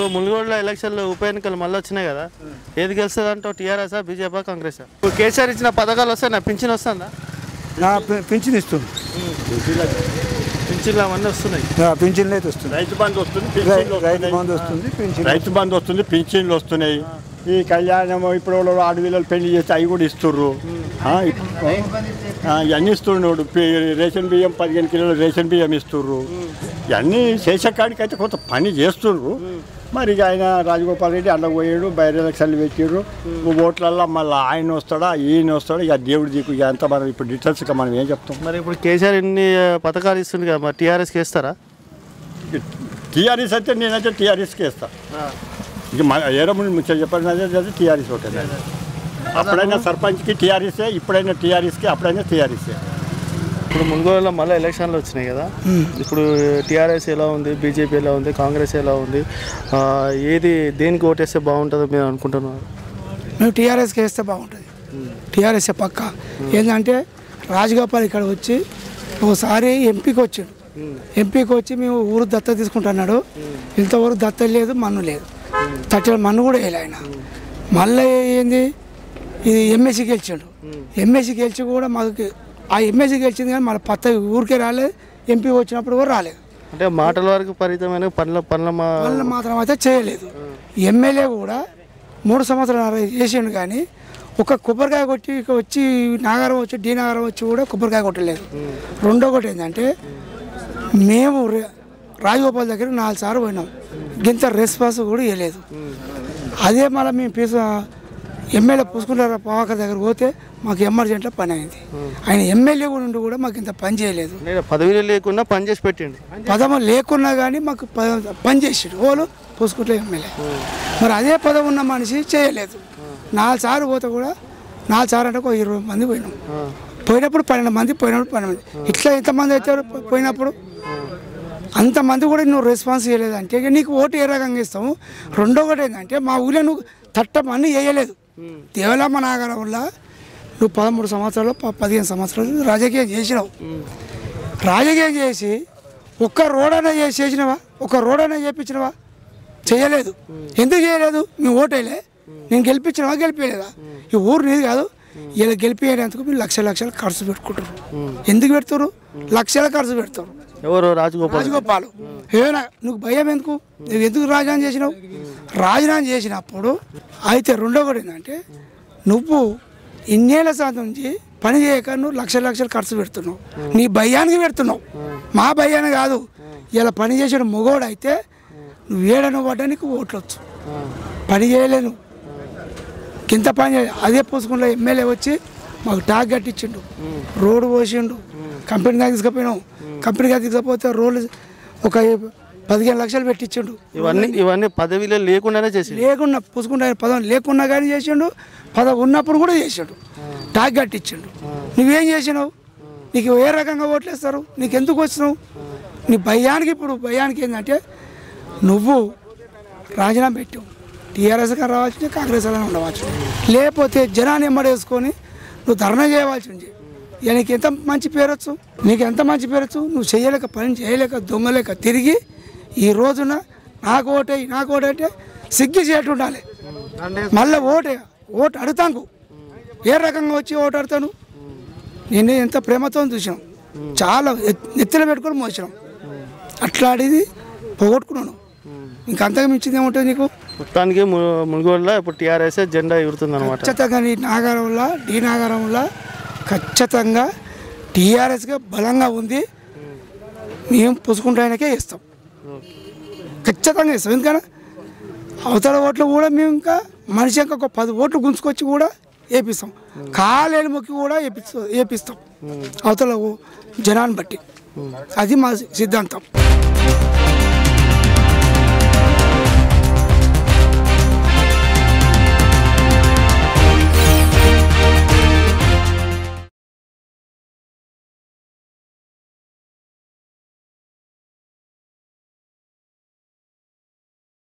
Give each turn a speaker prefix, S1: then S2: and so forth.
S1: మునుగోడులో ఎలక్షన్లో ఉప ఎన్నికలు మళ్ళీ వచ్చినాయి కదా ఏది గెలుస్తుంది అంటావు టీఆర్ఎస్ బీజేపీ కాంగ్రెస్ ఇప్పుడు కేసీఆర్ ఇచ్చిన పథకాలు వస్తాయి పింఛన్ వస్తుందా
S2: నా పె- పింఛన్ ఇస్తుంది
S1: పింఛన్లు అవన్నీ వస్తున్నాయి
S2: నా పింఛన్ అయితే వస్తుంది
S3: రైతు బంధు వస్తుంది
S2: రై-
S3: పింఛన్లు
S2: రైతు
S3: వస్తున్నాయి.
S2: బంధు వస్తుంది పింఛన్
S3: రైతు బంధు వస్తుంది పింఛన్లు వస్తున్నాయి ఈ కళ్యాణం ఇప్పుడు వాళ్ళు ఆడపిల్లలు పెళ్లి చేస్తే అవి కూడా ఇస్తుర్రు ఆ, ఇప్- ఆ, ఇవన్నీ ఇస్తున్నాడు పి- రేషన్ బియ్యం పదిహేను కిలోల రేషన్ బియ్యం ఇస్తుర్రు ఇవన్నీ చేసేకాడికి అయితే కొంత పని చేస్తుర్రు మరి ఇక ఆయన రాజగోపాల్ రెడ్డి అలా పోయాడు బయట ఎలక్షన్లు పెట్టిర్రు ఓట్లల్లో మళ్ళీ ఆయన వస్తాడా ఈయన వస్తాడా ఇక దేవుడి దిక్కు ఇక అంత మనం ఇప్పుడు డీటెయిల్స్గా మనం ఏం చెప్తాం
S1: మరి ఇప్పుడు కేసీఆర్ ఇన్ని ఆ, పథకాలు ఇస్తుంది కదా మరి టీఆర్ఎస్కి ఇస్తారా
S3: టీఆర్ఎస్ అయితే నేనైతే టీఆర్ఎస్కి వేస్తా ఇక మన ఏరముని ముచ్చట చెప్పండి అదే టీఆర్ఎస్ ఒకటే అప్పుడైనా సర్పంచ్కి టీఆర్ఎస్ఏ ఇప్పుడైనా టీఆర్ఎస్కి అప్పుడైనా టీఆర్ఎస్ఏ
S1: ఇప్పుడు మునుగోడులో మళ్ళీ ఎలక్షన్లు వచ్చినాయి కదా ఇప్పుడు టీఆర్ఎస్ ఎలా ఉంది బీజేపీ ఎలా ఉంది కాంగ్రెస్ ఎలా ఉంది ఆ, ఏది దేనికి ఓటేస్తే బాగుంటుందో మీరు అనుకుంటున్నారు
S4: మేము టీఆర్ఎస్కి వేస్తే బాగుంటుంది టీఆర్ఎస్ పక్క ఏంటంటే రాజగోపాల్ ఇక్కడ వచ్చి ఒకసారి ఎంపీకి వచ్చాడు ఎంపీకి వచ్చి మేము ఊరు దత్త తీసుకుంటున్నాడు ఇంతవరకు దత్త లేదు మన్ను లేదు తట్టిన మన్ను కూడా వేయలే ఆయన మళ్ళీ ఏంది ఇది ఎంఎస్సి గెలిచాడు ఎంఎస్సి గెలిచి కూడా మాకు ఆ ఎంఎస్సి గెలిచింది కానీ మన పత్త ఊరికే రాలేదు ఎంపీ వచ్చినప్పుడు కూడా రాలేదు
S1: అంటే మాటల వరకు పరిమితమైన పనుల పనుల మా
S4: పనులు మాత్రం అయితే చేయలేదు ఎమ్మెల్యే కూడా మూడు సంవత్సరాలు చేసిండు కానీ ఒక కొబ్బరికాయ కొట్టి ఇక వచ్చి నాగారం వచ్చి డి నాగారం వచ్చి కూడా కొబ్బరికాయ కొట్టలేదు రెండో ఒకటి ఏంటంటే మేము రే- రాజగోపాల్ దగ్గర నాలుగు సార్లు పోయినాం గింత రెస్పాన్స్ కూడా ఇవ్వలేదు అదే మళ్ళీ మేము పీసు ఎమ్మెల్యే పుసుకుంటారా పవాకర్ దగ్గర పోతే మాకు ఎమర్జెంట్లో పని అయింది ఆయన ఎమ్మెల్యే కూడా ఉండి కూడా మాకు ఇంత పని చేయలేదు
S1: నేను పదవిలో లేకుండా పని చేసి పెట్టిండు
S4: పదము లేకున్నా కానీ మాకు ప- పని చేసాడు ఓలు పూసుకుంటే ఎమ్మెల్యే మరి అదే పదవి ఉన్న మనిషి చేయలేదు నాలుగు సార్లు పోతే కూడా నాలుగు సార్లు అంటే ఒక ఇరవై మంది పోయినాం పోయినప్పుడు పన్నెండు మంది పోయినప్పుడు పన్నెండు మంది ఇట్లా ఎంతమంది అయితే పోయినప్పుడు అంతమంది కూడా నువ్వు రెస్పాన్స్ చేయలేదు అంటే ఇక నీకు ఓటు ఏ రకంగా ఇస్తాము రెండో ఒకటి ఏంటంటే మా ఊళ్ళో నువ్వు తట్టమని వేయలేదు దేవలమ్మ నాగరం వల్ల నువ్వు పదమూడు సంవత్సరాలు ప- పదిహేను సంవత్సరాలు రాజకీయం చేసినావు రాజకీయం చేసి ఒక్క రోడైనా చేసి చేసినవా ఒక్క రోడైనా చేయించినవా చేయలేదు ఎందుకు చేయలేదు మేము ఓటేలే నేను గెలిపించినవా గెలిపించలేదా ఈ ఊరు నీది కాదు ఇలా గెలిపించేందుకు మీరు లక్ష లక్షలు ఖర్చు పెట్టుకుంటారు ఎందుకు పెడతారు లక్షల ఖర్చు పెడతారు
S1: ఎవరు రాజగోపాల్
S4: రాజగోపాల్ ఏమైనా నువ్వు భయం ఎందుకు నువ్వు ఎందుకు రాజీనామా చేసినావు రాజీనామా చేసినప్పుడు అయితే రెండో కూడా ఏంటంటే నువ్వు ఇన్నేళ్ల శాతం నుంచి పని చేయక నువ్వు లక్షల లక్షలు ఖర్చు పెడుతున్నావు నీ భయానికి పెడుతున్నావు మా భయాన్ని కాదు ఇలా పని చేసిన మొగోడు అయితే నువ్వు ఏడను పడ్డా నీకు ఓట్లు వచ్చు పని చేయలేను కింద పని చేయ అదే పూసుకుంటే ఎమ్మెల్యే వచ్చి మాకు టాక్ కట్టించిండు రోడ్డు పోసిండు కంపెనీ దాకా తీసుకుపోయినాం కంపెనీ దాకా తీసుకపోతే రోడ్లు ఒక పదిహేను లక్షలు పెట్టించిండు
S1: ఇవన్నీ ఇవన్నీ పదవిలో లేకుండానే చేసి
S4: లేకున్నా పూసుకుంటే పదం లేకున్నా కానీ చేసిండు పదవి ఉన్నప్పుడు కూడా చేసిండు టాక్ కట్టించిండు నువ్వేం చేసినావు నీకు ఏ రకంగా ఓట్లేస్తారు నీకు ఎందుకు వచ్చినావు నీ భయానికి ఇప్పుడు భయానికి ఏంటంటే నువ్వు రాజీనామా పెట్టావు టీఆర్ఎస్ గారు రావాల్సింది కాంగ్రెస్ అలానే ఉండవచ్చు లేకపోతే జనాన్ని ఎమ్మడేసుకొని నువ్వు ధర్నా చేయవలసి ఉంది ఇక నీకు ఎంత మంచి పేరు వచ్చు నీకు ఎంత మంచి పేరు వచ్చు నువ్వు చేయలేక పని చేయలేక దొంగలేక తిరిగి ఈ రోజున నాకు ఓటే నాకు ఓటే అంటే సిగ్గు చేయట్టు ఉండాలి మళ్ళీ ఓటే ఓటు అడుగుతాను ఏ రకంగా వచ్చి ఓటు అడుగుతాను నేను ఎంత ప్రేమతో చూసినాం చాలా ఎత్- నెత్తిన పెట్టుకొని మోసినాం అట్లాంటిది పోగొట్టుకున్నాను ఇంకంతగా మించింది ఏముంటుంది నీకు
S1: మొత్తానికి ము- మునుగోడులో ఇప్పుడు టీఆర్ఎస్ జెండా ఎగురుతుంది అనమాట
S4: ఖచ్చితంగా నీ నాగారంలో డి నాగారంలో ఖచ్చితంగా టీఆర్ఎస్గా బలంగా ఉంది మేము పుసుకుంటానికే ఇస్తాం ఖచ్చితంగా ఇస్తాం ఎందుకన్నా అవతల ఓట్లు కూడా మేము ఇంకా మనిషి ఇంకా ఒక పది ఓట్లు గుంజుకొచ్చి కూడా వేపిస్తాం కాలేని మొక్కి కూడా వేపిస్తాం వేపిస్తాం అవతల ఓ- జనాన్ని బట్టి అది మా సిద్ధాంతం